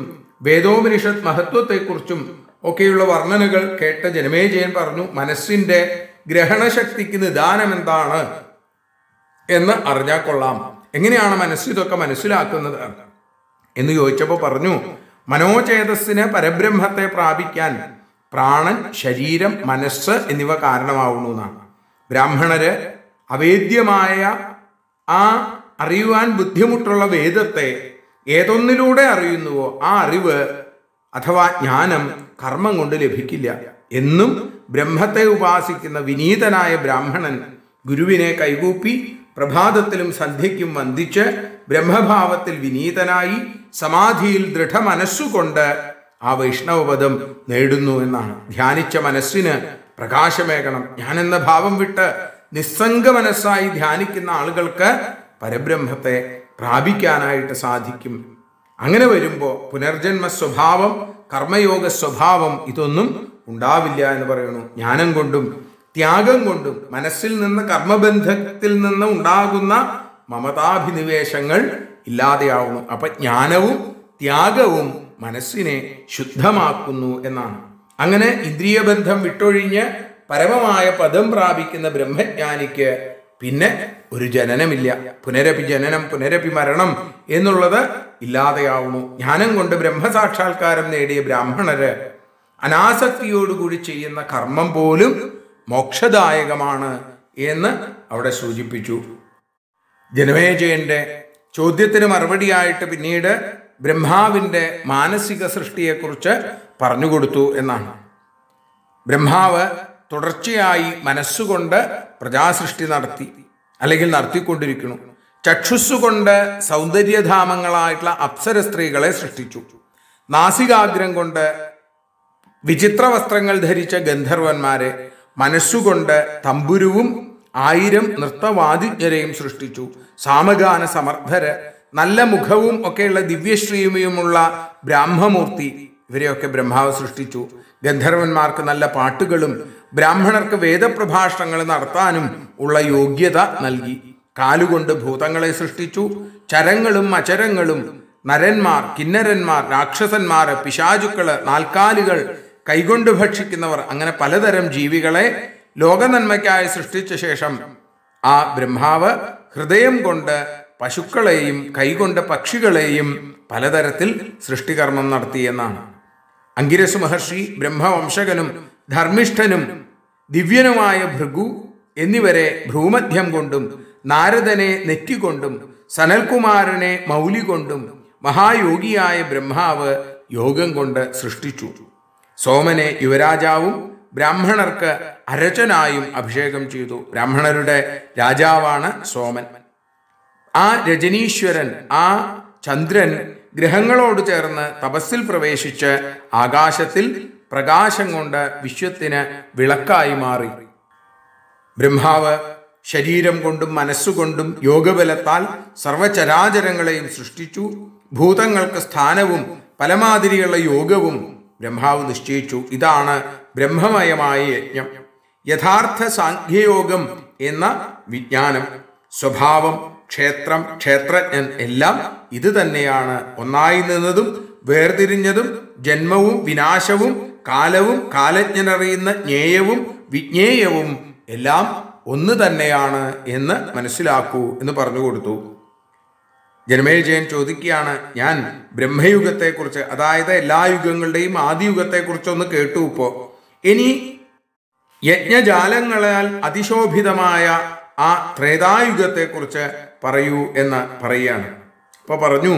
വേദോപനിഷത്ത് മഹത്വത്തെക്കുറിച്ചും ഒക്കെയുള്ള വർണ്ണനകൾ കേട്ട ജനമേജയൻ പറഞ്ഞു മനസ്സിന്റെ ഗ്രഹണശക്തിക്ക് നിദാനം എന്താണ് എന്ന് അറിഞ്ഞാൽ കൊള്ളാം എങ്ങനെയാണ് മനസ്സ് ഇതൊക്കെ മനസ്സിലാക്കുന്നത് എന്ന് ചോദിച്ചപ്പോൾ പറഞ്ഞു മനോചേതസ്സിന് പരബ്രഹ്മത്തെ പ്രാപിക്കാൻ പ്രാണൻ ശരീരം മനസ്സ് എന്നിവ കാരണമാവുന്നു എന്നാണ് ബ്രാഹ്മണര് അവേദ്യമായ ആ അറിയുവാൻ ബുദ്ധിമുട്ടുള്ള വേദത്തെ ഏതൊന്നിലൂടെ അറിയുന്നുവോ ആ അറിവ് അഥവാ ജ്ഞാനം കർമ്മം കൊണ്ട് ലഭിക്കില്ല എന്നും ബ്രഹ്മത്തെ ഉപാസിക്കുന്ന വിനീതനായ ബ്രാഹ്മണൻ ഗുരുവിനെ കൈകൂപ്പി പ്രഭാതത്തിലും സന്ധ്യയ്ക്കും വന്ദിച്ച് ബ്രഹ്മഭാവത്തിൽ വിനീതനായി സമാധിയിൽ ദൃഢമനസ്സുകൊണ്ട് ആ വൈഷ്ണവപദം നേടുന്നു എന്നാണ് ധ്യാനിച്ച മനസ്സിന് പ്രകാശമേകണം ഞാനെന്ന ഭാവം വിട്ട് നിസ്സംഗ മനസ്സായി ധ്യാനിക്കുന്ന ആളുകൾക്ക് പരബ്രഹ്മത്തെ പ്രാപിക്കാനായിട്ട് സാധിക്കും അങ്ങനെ വരുമ്പോൾ പുനർജന്മ സ്വഭാവം കർമ്മയോഗ സ്വഭാവം ഇതൊന്നും ഉണ്ടാവില്ല എന്ന് പറയുന്നു ജ്ഞാനം കൊണ്ടും ത്യാഗം കൊണ്ടും മനസ്സിൽ നിന്ന് കർമ്മബന്ധത്തിൽ നിന്ന് ഉണ്ടാകുന്ന മമതാഭിനിവേശങ്ങൾ ഇല്ലാതെയാവുന്നു അപ്പൊ ജ്ഞാനവും ത്യാഗവും മനസ്സിനെ ശുദ്ധമാക്കുന്നു എന്നാണ് അങ്ങനെ ഇന്ദ്രിയബന്ധം വിട്ടൊഴിഞ്ഞ് പരമമായ പദം പ്രാപിക്കുന്ന ബ്രഹ്മജ്ഞാനിക്ക് പിന്നെ ഒരു ജനനമില്ല പുനരപി ജനനം പുനരപി മരണം എന്നുള്ളത് ഇല്ലാതെയാവുന്നു ജ്ഞാനം കൊണ്ട് ബ്രഹ്മസാക്ഷാത്കാരം നേടിയ ബ്രാഹ്മണര് അനാസക്തിയോടുകൂടി ചെയ്യുന്ന കർമ്മം പോലും മോക്ഷദായകമാണ് എന്ന് അവിടെ സൂചിപ്പിച്ചു ജനമേജയന്റെ ചോദ്യത്തിന് മറുപടിയായിട്ട് പിന്നീട് ബ്രഹ്മാവിന്റെ മാനസിക സൃഷ്ടിയെക്കുറിച്ച് പറഞ്ഞുകൊടുത്തു എന്നാണ് ബ്രഹ്മാവ് തുടർച്ചയായി മനസ്സുകൊണ്ട് പ്രജാസൃഷ്ടി നടത്തി അല്ലെങ്കിൽ നടത്തിക്കൊണ്ടിരിക്കുന്നു ചക്ഷുസ്സുകൊണ്ട് സൗന്ദര്യധാമങ്ങളായിട്ടുള്ള അപ്സര സ്ത്രീകളെ സൃഷ്ടിച്ചു നാസികാഗ്രം കൊണ്ട് വിചിത്ര വസ്ത്രങ്ങൾ ധരിച്ച ഗന്ധർവന്മാരെ മനസ്സുകൊണ്ട് തമ്പുരുവും ആയിരം നൃത്തവാദിജ്ഞരെയും സൃഷ്ടിച്ചു സാമഗാന സമർത്ഥര് നല്ല മുഖവും ഒക്കെയുള്ള ദിവ്യശ്രീയുമുള്ള ബ്രാഹ്മമൂർത്തി ഇവരെയൊക്കെ ബ്രഹ്മാവ് സൃഷ്ടിച്ചു ഗന്ധർവന്മാർക്ക് നല്ല പാട്ടുകളും ബ്രാഹ്മണർക്ക് വേദപ്രഭാഷണങ്ങൾ നടത്താനും ഉള്ള യോഗ്യത നൽകി കാലുകൊണ്ട് ഭൂതങ്ങളെ സൃഷ്ടിച്ചു ചരങ്ങളും അചരങ്ങളും നരന്മാർ കിന്നരന്മാർ രാക്ഷസന്മാർ പിശാചുക്കള് നാൽക്കാലികൾ കൈകൊണ്ട് ഭക്ഷിക്കുന്നവർ അങ്ങനെ പലതരം ജീവികളെ ലോകനന്മയ്ക്കായി സൃഷ്ടിച്ച ശേഷം ആ ബ്രഹ്മാവ് ഹൃദയം കൊണ്ട് പശുക്കളെയും കൈകൊണ്ട് പക്ഷികളെയും പലതരത്തിൽ സൃഷ്ടികർമ്മം നടത്തിയെന്നാണ് അങ്കിരസ് മഹർഷി ബ്രഹ്മവംശകനും ധർമ്മിഷ്ഠനും ദിവ്യനുമായ ഭൃഗു എന്നിവരെ ഭ്രൂമധ്യം കൊണ്ടും നാരദനെ നെറ്റികൊണ്ടും സനൽകുമാരനെ മൗലി കൊണ്ടും മഹായോഗിയായ ബ്രഹ്മാവ് യോഗം കൊണ്ട് സൃഷ്ടിച്ചു സോമനെ യുവരാജാവും ബ്രാഹ്മണർക്ക് അരചനായും അഭിഷേകം ചെയ്തു ബ്രാഹ്മണരുടെ രാജാവാണ് സോമൻ ആ രജനീശ്വരൻ ആ ചന്ദ്രൻ ഗ്രഹങ്ങളോട് ചേർന്ന് തപസ്സിൽ പ്രവേശിച്ച് ആകാശത്തിൽ പ്രകാശം കൊണ്ട് വിശ്വത്തിന് വിളക്കായി മാറി ബ്രഹ്മാവ് ശരീരം കൊണ്ടും മനസ്സുകൊണ്ടും യോഗബലത്താൽ സർവചരാചരങ്ങളെയും സൃഷ്ടിച്ചു ഭൂതങ്ങൾക്ക് സ്ഥാനവും പലമാതിരിയുള്ള യോഗവും ബ്രഹ്മാവ് നിശ്ചയിച്ചു ഇതാണ് ബ്രഹ്മമയമായ യജ്ഞം യഥാർത്ഥ സാഖ്യയോഗം എന്ന വിജ്ഞാനം സ്വഭാവം ക്ഷേത്രം ക്ഷേത്രജ്ഞൻ എല്ലാം ഇത് തന്നെയാണ് ഒന്നായി നിന്നതും വേർതിരിഞ്ഞതും ജന്മവും വിനാശവും കാലവും കാലജ്ഞനറിയുന്ന ജ്ഞേയവും വിജ്ഞേയവും എല്ലാം ഒന്ന് തന്നെയാണ് എന്ന് മനസ്സിലാക്കൂ എന്ന് പറഞ്ഞു കൊടുത്തു ജനമേജയൻ ചോദിക്കുകയാണ് ഞാൻ ബ്രഹ്മയുഗത്തെക്കുറിച്ച് അതായത് എല്ലാ യുഗങ്ങളുടെയും ആദിയുഗത്തെക്കുറിച്ച് ഒന്ന് കേട്ടു ഇപ്പോ ഇനി യജ്ഞജാലങ്ങളാൽ അതിശോഭിതമായ ആ ത്രേതായുഗത്തെക്കുറിച്ച് പറയൂ എന്ന് പറയുകയാണ് അപ്പൊ പറഞ്ഞു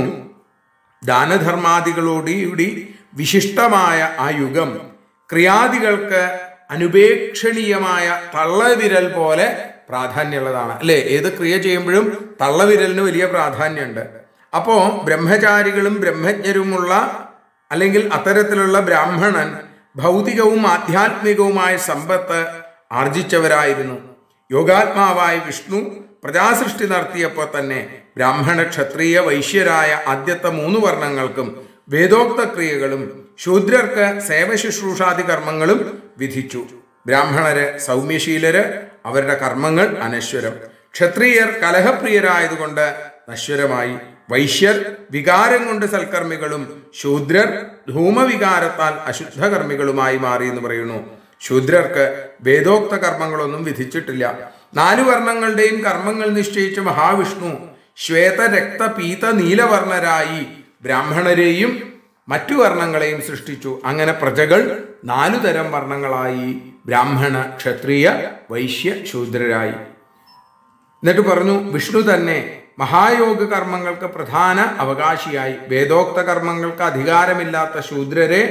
ദാനധർമാദികളോടുകൂടി വിശിഷ്ടമായ ആ യുഗം ക്രിയാദികൾക്ക് അനുപേക്ഷണീയമായ തള്ളവിരൽ പോലെ പ്രാധാന്യമുള്ളതാണ് അല്ലേ ഏത് ക്രിയ ചെയ്യുമ്പോഴും തള്ളവിരലിന് വലിയ പ്രാധാന്യമുണ്ട് അപ്പോ ബ്രഹ്മചാരികളും ബ്രഹ്മജ്ഞരുമുള്ള അല്ലെങ്കിൽ അത്തരത്തിലുള്ള ബ്രാഹ്മണൻ ഭൗതികവും ആധ്യാത്മികവുമായ സമ്പത്ത് ആർജിച്ചവരായിരുന്നു യോഗാത്മാവായ വിഷ്ണു പ്രജാസൃഷ്ടി നടത്തിയപ്പോൾ തന്നെ ബ്രാഹ്മണ ക്ഷത്രിയ വൈശ്യരായ ആദ്യത്തെ മൂന്ന് വർണ്ണങ്ങൾക്കും വേദോക്ത ക്രിയകളും ശൂദ്രർക്ക് സേവശുശ്രൂഷാദി കർമ്മങ്ങളും വിധിച്ചു ബ്രാഹ്മണര് സൗമ്യശീലര് അവരുടെ കർമ്മങ്ങൾ അനശ്വരം ക്ഷത്രിയർ കലഹപ്രിയരായതുകൊണ്ട് നശ്വരമായി വൈശ്യർ വികാരം കൊണ്ട് സൽക്കർമ്മികളും ശൂദ്രർ ധൂമവികാരത്താൽ അശുദ്ധകർമ്മികളുമായി മാറി എന്ന് പറയുന്നു ശൂദ്രർക്ക് വേദോക്ത കർമ്മങ്ങളൊന്നും വിധിച്ചിട്ടില്ല നാലു വർണ്ണങ്ങളുടെയും കർമ്മങ്ങൾ നിശ്ചയിച്ച മഹാവിഷ്ണു ശ്വേത രക്ത പീത നീലവർണ്ണരായി ബ്രാഹ്മണരെയും മറ്റു വർണ്ണങ്ങളെയും സൃഷ്ടിച്ചു അങ്ങനെ പ്രജകൾ നാലു തരം വർണ്ണങ്ങളായി ബ്രാഹ്മണ ക്ഷത്രിയ വൈശ്യ ശൂദ്രരായി എന്നിട്ട് പറഞ്ഞു വിഷ്ണു തന്നെ മഹായോഗ കർമ്മങ്ങൾക്ക് പ്രധാന അവകാശിയായി വേദോക്ത കർമ്മങ്ങൾക്ക് അധികാരമില്ലാത്ത ശൂദ്രരെ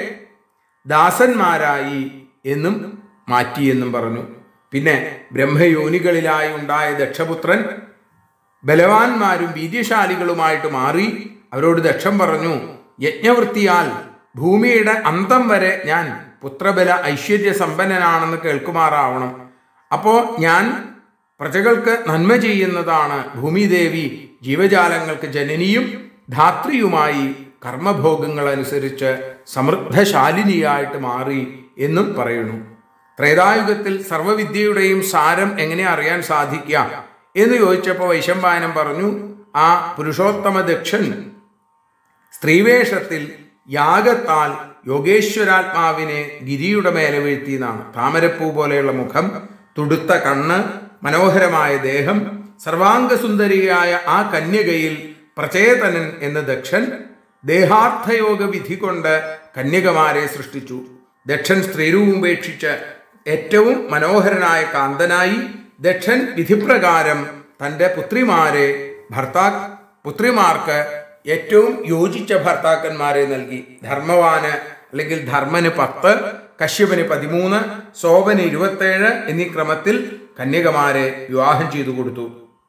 ദാസന്മാരായി എന്നും മാറ്റിയെന്നും പറഞ്ഞു പിന്നെ ബ്രഹ്മയോനികളിലായി ഉണ്ടായ ദക്ഷപുത്രൻ ബലവാന്മാരും വീര്യശാലികളുമായിട്ട് മാറി അവരോട് ദക്ഷം പറഞ്ഞു യജ്ഞവൃത്തിയാൽ ഭൂമിയുടെ അന്തം വരെ ഞാൻ പുത്രബല ഐശ്വര്യ സമ്പന്നനാണെന്ന് കേൾക്കുമാറാവണം അപ്പോ ഞാൻ പ്രജകൾക്ക് നന്മ ചെയ്യുന്നതാണ് ഭൂമിദേവി ജീവജാലങ്ങൾക്ക് ജനനിയും ധാത്രിയുമായി കർമ്മഭോഗങ്ങൾ അനുസരിച്ച് സമൃദ്ധശാലിനിയായിട്ട് മാറി എന്നും പറയുന്നു ത്രേതായുഗത്തിൽ സർവവിദ്യയുടെയും സാരം എങ്ങനെ അറിയാൻ സാധിക്കുക എന്ന് ചോദിച്ചപ്പോൾ വൈശമ്പായനം പറഞ്ഞു ആ പുരുഷോത്തമ ദക്ഷൻ സ്ത്രീവേഷത്തിൽ യാഗത്താൽ യോഗേശ്വരാത്മാവിനെ ഗിരിയുടെ മേലെ വീഴ്ത്തിയെന്നാണ് താമരപ്പൂ പോലെയുള്ള മുഖം തുടുത്ത കണ്ണ് മനോഹരമായ ദേഹം സർവാംഗസുന്ദരിയായ ആ കന്യകയിൽ പ്രചേതനൻ എന്ന ദക്ഷൻ ദേഹാർത്ഥയോഗ വിധി കൊണ്ട് കന്യകമാരെ സൃഷ്ടിച്ചു ദക്ഷൻ സ്ത്രീരൂപം ഉപേക്ഷിച്ച് ഏറ്റവും മനോഹരനായ കാന്തനായി ദക്ഷൻ വിധിപ്രകാരം തൻ്റെ പുത്രിമാരെ ഭർത്താ പുത്രിമാർക്ക് ഏറ്റവും യോജിച്ച ഭർത്താക്കന്മാരെ നൽകി ധർമ്മവാന് അല്ലെങ്കിൽ ധർമ്മന് പത്ത് കശ്യപന് പതിമൂന്ന് സോപന് ഇരുപത്തേഴ് എന്നീ ക്രമത്തിൽ കന്യകമാരെ വിവാഹം ചെയ്തു കൊടുത്തു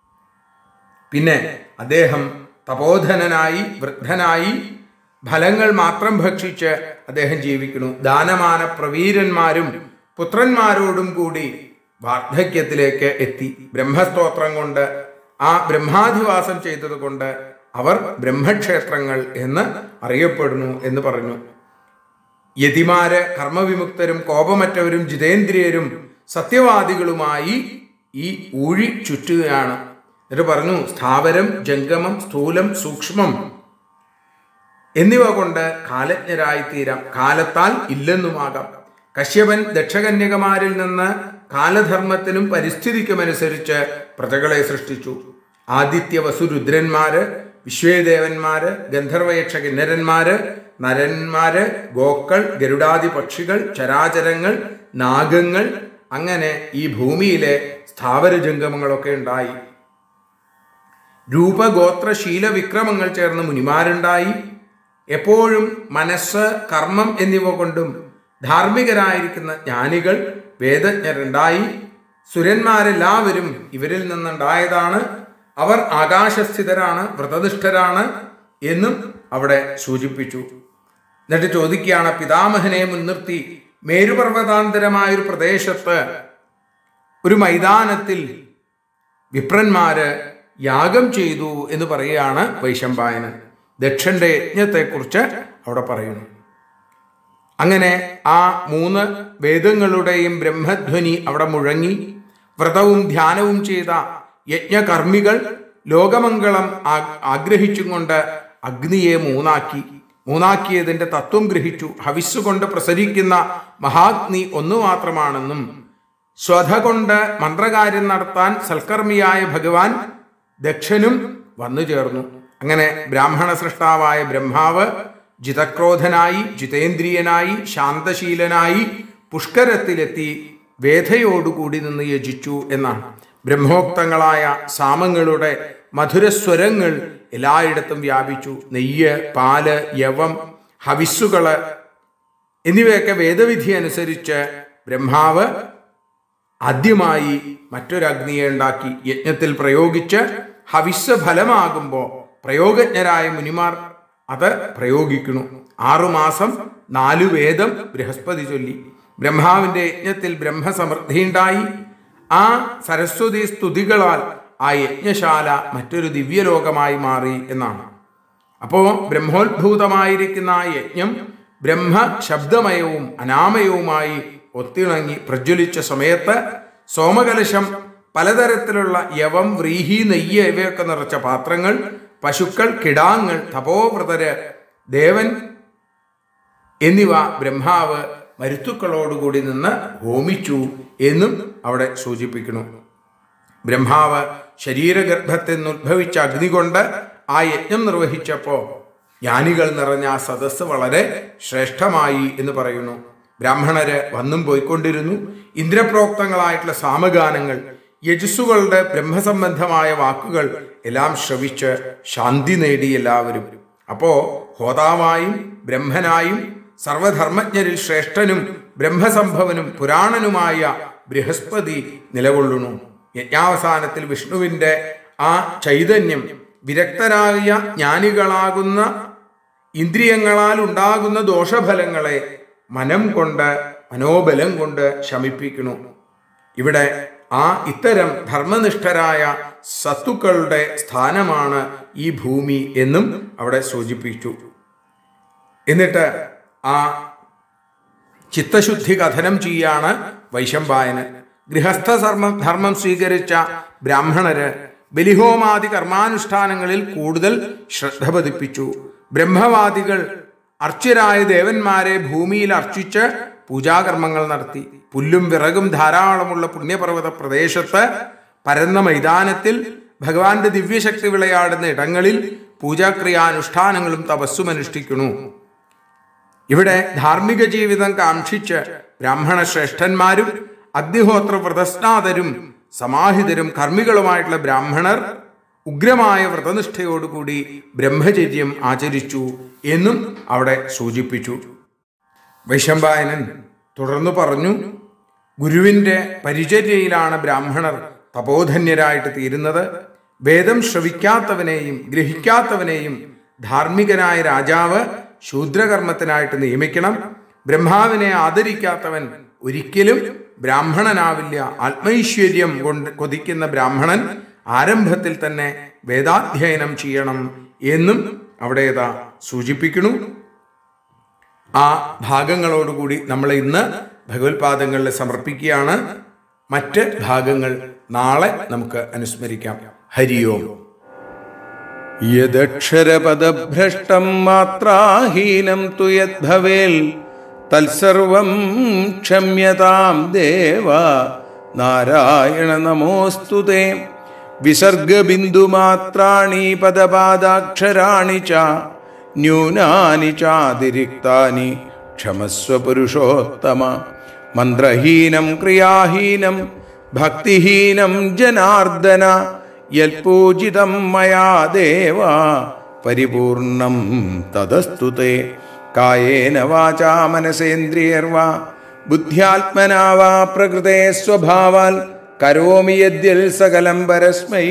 പിന്നെ അദ്ദേഹം തപോധനനായി വൃദ്ധനായി ഫലങ്ങൾ മാത്രം ഭക്ഷിച്ച് അദ്ദേഹം ജീവിക്കുന്നു ദാനമാന പ്രവീരന്മാരും പുത്രന്മാരോടും കൂടി വാർദ്ധക്യത്തിലേക്ക് എത്തി ബ്രഹ്മസ്തോത്രം കൊണ്ട് ആ ബ്രഹ്മാധിവാസം ചെയ്തതുകൊണ്ട് അവർ ബ്രഹ്മക്ഷേത്രങ്ങൾ എന്ന് അറിയപ്പെടുന്നു എന്ന് പറഞ്ഞു യതിമാര് കർമ്മവിമുക്തരും കോപമറ്റവരും ജിതേന്ദ്രിയരും സത്യവാദികളുമായി ഈ ഊഴി ചുറ്റുകയാണ് എന്നിട്ട് പറഞ്ഞു സ്ഥാവരം ജംഗമം സ്ഥൂലം സൂക്ഷ്മം എന്നിവ കൊണ്ട് കാലജ്ഞരായി തീരാം കാലത്താൽ ഇല്ലെന്നുമാകാം കശ്യപൻ ദക്ഷകന്യകമാരിൽ നിന്ന് കാലധർമ്മത്തിനും പരിസ്ഥിതിക്കുമനുസരിച്ച് പ്രജകളെ സൃഷ്ടിച്ചു ആദിത്യ വസുരുദ്രന്മാര് വിശ്വേദേവന്മാര് ഗന്ധർവയക്ഷ കിന്നരന്മാര് നരന്മാര് ഗോക്കൾ ഗരുഡാദി പക്ഷികൾ ചരാചരങ്ങൾ നാഗങ്ങൾ അങ്ങനെ ഈ ഭൂമിയിലെ സ്ഥാവര ജംഗമങ്ങളൊക്കെ ഉണ്ടായി രൂപഗോത്ര ശീല വിക്രമങ്ങൾ ചേർന്ന് മുനിമാരുണ്ടായി എപ്പോഴും മനസ്സ് കർമ്മം എന്നിവ കൊണ്ടും ധാർമ്മികരായിരിക്കുന്ന ജ്ഞാനികൾ വേദജ്ഞരുണ്ടായി സുരന്മാരെല്ലാവരും ഇവരിൽ നിന്നുണ്ടായതാണ് അവർ ആകാശസ്ഥിതരാണ് വ്രതനിഷ്ഠരാണ് എന്നും അവിടെ സൂചിപ്പിച്ചു എന്നിട്ട് ചോദിക്കുകയാണ് പിതാമഹനെ മുൻനിർത്തി മേരുപർവ്വതാന്തരമായ ഒരു പ്രദേശത്ത് ഒരു മൈതാനത്തിൽ വിപ്രന്മാര് യാഗം ചെയ്തു എന്ന് പറയുകയാണ് വൈശമ്പായനൻ ദക്ഷന്റെ യജ്ഞത്തെക്കുറിച്ച് അവിടെ പറയുന്നു അങ്ങനെ ആ മൂന്ന് വേദങ്ങളുടെയും ബ്രഹ്മധ്വനി അവിടെ മുഴങ്ങി വ്രതവും ധ്യാനവും ചെയ്ത യജ്ഞകർമ്മികൾ ലോകമംഗളം ആ- ആഗ്രഹിച്ചും കൊണ്ട് അഗ്നിയെ മൂന്നാക്കി മൂന്നാക്കിയതിന്റെ തത്വം ഗ്രഹിച്ചു ഹവിസ് കൊണ്ട് പ്രസരിക്കുന്ന മഹാഗ്നി ഒന്നു മാത്രമാണെന്നും സ്വധ കൊണ്ട് മന്ത്രകാര്യം നടത്താൻ സൽക്കർമ്മിയായ ഭഗവാൻ ദക്ഷനും വന്നു ചേർന്നു അങ്ങനെ ബ്രാഹ്മണ സൃഷ്ടാവായ ബ്രഹ്മാവ് ജിതക്രോധനായി ജിതേന്ദ്രിയനായി ശാന്തശീലനായി പുഷ്കരത്തിലെത്തി വേദയോടുകൂടി നിന്ന് യജിച്ചു എന്നാണ് ബ്രഹ്മോക്തങ്ങളായ സാമങ്ങളുടെ മധുരസ്വരങ്ങൾ എല്ലായിടത്തും വ്യാപിച്ചു നെയ്യ് പാല് യവം ഹവിസ്സുകള് എന്നിവയൊക്കെ വേദവിധി അനുസരിച്ച് ബ്രഹ്മാവ് ആദ്യമായി മറ്റൊരു അഗ്നിയെ ഉണ്ടാക്കി യജ്ഞത്തിൽ പ്രയോഗിച്ച് ഹവിസ് ഫലമാകുമ്പോൾ പ്രയോഗജ്ഞരായ മുനിമാർ അത് പ്രയോഗിക്കുന്നു ആറുമാസം നാലു വേദം ബൃഹസ്പതി ചൊല്ലി ബ്രഹ്മാവിന്റെ യജ്ഞത്തിൽ ബ്രഹ്മസമൃദ്ധിയുണ്ടായി ആ സരസ്വതി സ്തുതികളാൽ ആ യജ്ഞശാല മറ്റൊരു ദിവ്യലോകമായി മാറി എന്നാണ് അപ്പോ ബ്രഹ്മോത്ഭൂതമായിരിക്കുന്ന ആ യജ്ഞം ബ്രഹ്മ ശബ്ദമയവും അനാമയവുമായി ഒത്തിണങ്ങി പ്രജ്വലിച്ച സമയത്ത് സോമകലശം പലതരത്തിലുള്ള യവം വ്രീഹി നെയ്യ് ഇവയൊക്കെ നിറച്ച പാത്രങ്ങൾ പശുക്കൾ കിടാങ്ങൾ തപോവ്രതര് ദേവൻ എന്നിവ ബ്രഹ്മാവ് മരുത്തുക്കളോടുകൂടി നിന്ന് ഹോമിച്ചു എന്നും അവിടെ സൂചിപ്പിക്കുന്നു ബ്രഹ്മാവ് ശരീരഗർഭത്തിൽ നിന്ന് ഉദ്ഭവിച്ച അഗ്നി കൊണ്ട് ആ യജ്ഞം നിർവഹിച്ചപ്പോൾ ജ്ഞാനികൾ നിറഞ്ഞ ആ സദസ്സ് വളരെ ശ്രേഷ്ഠമായി എന്ന് പറയുന്നു ബ്രാഹ്മണര് വന്നും പോയിക്കൊണ്ടിരുന്നു ഇന്ദ്രപ്രോക്തങ്ങളായിട്ടുള്ള സാമഗാനങ്ങൾ യജസ്സുകളുടെ ബ്രഹ്മസംബന്ധമായ വാക്കുകൾ എല്ലാം ശ്രവിച്ച് ശാന്തി നേടി എല്ലാവരും അപ്പോ ഹോതാവായും ബ്രഹ്മനായും സർവധർമ്മജ്ഞരിൽ ശ്രേഷ്ഠനും ബ്രഹ്മസംഭവനും പുരാണനുമായ ബൃഹസ്പതി നിലകൊള്ളുന്നു യജ്ഞാവസാനത്തിൽ വിഷ്ണുവിന്റെ ആ ചൈതന്യം വിരക്തരായ ജ്ഞാനികളാകുന്ന ഇന്ദ്രിയങ്ങളാൽ ഉണ്ടാകുന്ന ദോഷഫലങ്ങളെ മനം കൊണ്ട് മനോബലം കൊണ്ട് ശമിപ്പിക്കുന്നു ഇവിടെ ആ ഇത്തരം ധർമ്മനിഷ്ഠരായ സത്തുക്കളുടെ സ്ഥാനമാണ് ഈ ഭൂമി എന്നും അവിടെ സൂചിപ്പിച്ചു എന്നിട്ട് ആ ചിത്തശുദ്ധി കഥനം ചെയ്യാണ് വൈശമ്പായന് ഗൃഹസ്ഥ ധർമ്മം ധർമ്മം സ്വീകരിച്ച ബ്രാഹ്മണര് ബലിഹോമാദി കർമാനുഷ്ഠാനങ്ങളിൽ കൂടുതൽ ശ്രദ്ധ പതിപ്പിച്ചു ബ്രഹ്മവാദികൾ അർച്യരായ ദേവന്മാരെ ഭൂമിയിൽ അർച്ചിച്ച് പൂജാകർമ്മങ്ങൾ നടത്തി പുല്ലും വിറകും ധാരാളമുള്ള പുണ്യപർവ്വത പ്രദേശത്ത് പരന്ന മൈതാനത്തിൽ ഭഗവാന്റെ ദിവ്യശക്തി വിളയാടുന്ന ഇടങ്ങളിൽ പൂജാക്രിയാനുഷ്ഠാനങ്ങളും തപസ്സും അനുഷ്ഠിക്കുന്നു ഇവിടെ ധാർമ്മിക ജീവിതം കാക്ഷിച്ച് ബ്രാഹ്മണ ശ്രേഷ്ഠന്മാരും അഗ്നിഹോത്ര വ്രതസ്നാതരും സമാഹിതരും കർമ്മികളുമായിട്ടുള്ള ബ്രാഹ്മണർ ഉഗ്രമായ വ്രതനിഷ്ഠയോടുകൂടി ബ്രഹ്മചര്യം ആചരിച്ചു എന്നും അവിടെ സൂചിപ്പിച്ചു വൈശമ്പായനൻ തുടർന്നു പറഞ്ഞു ഗുരുവിന്റെ പരിചര്യയിലാണ് ബ്രാഹ്മണർ തപോധന്യരായിട്ട് തീരുന്നത് വേദം ശ്രവിക്കാത്തവനെയും ഗ്രഹിക്കാത്തവനെയും ധാർമ്മികനായ രാജാവ് ശൂദ്രകർമ്മത്തിനായിട്ട് നിയമിക്കണം ബ്രഹ്മാവിനെ ആദരിക്കാത്തവൻ ഒരിക്കലും ബ്രാഹ്മണനാവില്ല ആത്മൈശ്വര്യം കൊണ്ട് കൊതിക്കുന്ന ബ്രാഹ്മണൻ ആരംഭത്തിൽ തന്നെ വേദാധ്യയനം ചെയ്യണം എന്നും അവിടെ ഇതാ സൂചിപ്പിക്കുന്നു ആ ഭാഗങ്ങളോടുകൂടി നമ്മൾ ഇന്ന് ഭഗവത്പാദങ്ങളിൽ സമർപ്പിക്കുകയാണ് മറ്റ് ഭാഗങ്ങൾ നാളെ നമുക്ക് അനുസ്മരിക്കാം ഹരിയോം യദക്ഷരപദഭ്രഷ്ടം മാത്രാഹീനം തു യദ്ഭവേൽ തത്സർവം ക്ഷമ്യതാം ദേവ നാരായണ നമോസ്തു തേ വിസർഗബിന്ദുമാത്രാണി പദപാദാക്ഷരാണി ച ന്യൂനാനി ചാതിരിക്താനി ക്ഷമസ്വ പുരുഷോത്തമ മന്ത്രഹീനം ക്രിയാഹീനം ഭക്തിഹീനം ജനാർദ്ദന യൽപൂജിതം മയാ ദേവ പരിപൂർണം തദസ്തു തേ കായേന വാചാ മനസേന്ദ്രിയർവാ ബുദ്ധ്യാത്മനാ വാ പ്രകൃതേ സ്വഭാവാൽ കരോമി യദ്യൽ സകലം പരസ്മൈ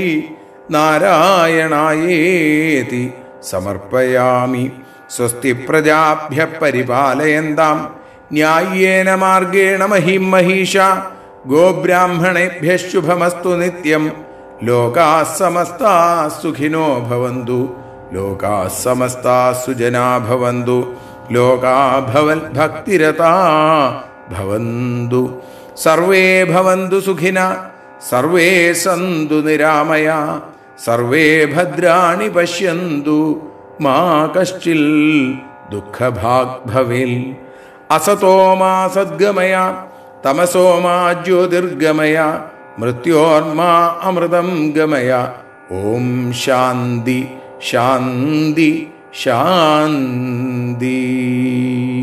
നാരായണായേതി സമർപ്പയാമി സ്വസ്തി പ്രജാഭ്യ പരിപാലയന്താം ന്യായേന മാർഗേണ മഹിം മഹീഷ ഗോബ്രാഹ്മണേഭ്യ ശുഭമസ്തു നിത്യം ലോകാ സമസ്താ സുഖിനോ ഭവന്തു ലോകാ സമസ്താ സുജനാ ഭവന്തു ലോകാ ഭവൽ ഭക്തിരതാ ഭവന്തു സർവേ ഭവന്തു സുഖിന സർവേ സന്തു നിരാമയ സർവേ ഭദ്രാണി പശ്യന്തു മാ കശ്ചിൽ ദുഃഖഭാഗ് ഭവിൽ അസതോ മാ സദ്ഗമയ തമസോ മാ ജ്യോതിർഗമയ മൃത്യോർമാ അമൃതം ഗമയ ഓം ശാന്തി ശാന്തി ശാന്തി